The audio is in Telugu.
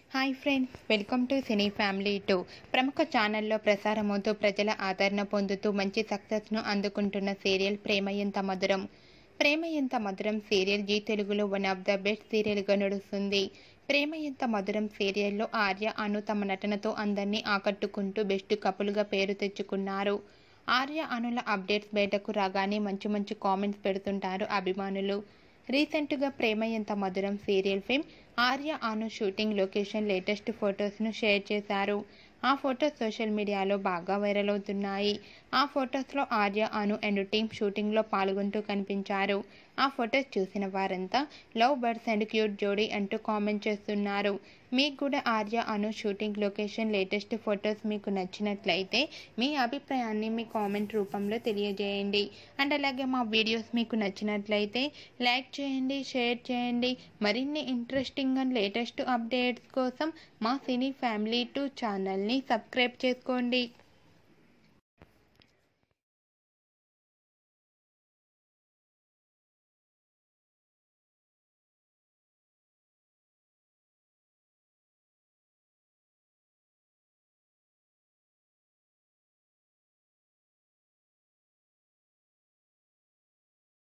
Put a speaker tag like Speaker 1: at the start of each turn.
Speaker 1: hi friends welcome to cine family two ప్రముఖ ఛానల్లో ప్రసారమవుతూ ప్రజల ఆదరణ పొందుతూ మంచి సక్సెస్ను అందుకుంటున్న సీరియల్ ప్రేమ ఎంత మధురం ప్రేమ ఎంత మధురం సీరియల్ జీ తెలుగులో వన్ ఆఫ్ ద బెస్ట్ సీరియల్గా నడుస్తుంది ప్రేమ ఎంత మధురం సీరియల్లో ఆర్య అను తమ నటనతో అందరినీ ఆకట్టుకుంటూ బెస్ట్ కపుల్గా పేరు తెచ్చుకున్నారు ఆర్య అనుల అప్డేట్స్ బయటకు రాగానే మంచి మంచి కామెంట్స్ పెడుతుంటారు అభిమానులు రీసెంట్గా ప్రేమ ఎంత మధురం serial fame Arya Anu shooting location latest ఫొటోస్ను షేర్ చేశారు ఆ ఫొటోస్ సోషల్ మీడియాలో బాగా వైరల్ అవుతున్నాయి ఆ ఫొటోస్లో ఆర్య అను అండ్ టీమ్ షూటింగ్లో పాల్గొంటూ కనిపించారు ఆ ఫొటోస్ చూసిన వారంతా లవ్ బర్డ్స్ అండ్ క్యూట్ జోడీ అంటూ కామెంట్ చేస్తున్నారు మీకు కూడా Arya Anu shooting location latest photos మీకు నచ్చినట్లయితే మీ అభిప్రాయాన్ని మీ కామెంట్ రూపంలో తెలియజేయండి అండ్ అలాగే మా వీడియోస్ మీకు నచ్చినట్లయితే లైక్ చేయండి షేర్ చేయండి మరిన్ని ఇంట్రెస్టింగ్ అండ్ లేటెస్ట్ అప్డేట్స్ కోసం మా సినీ ఫ్యామిలీ టూ ఛానల్ని సబ్స్క్రైబ్ చేసుకోండి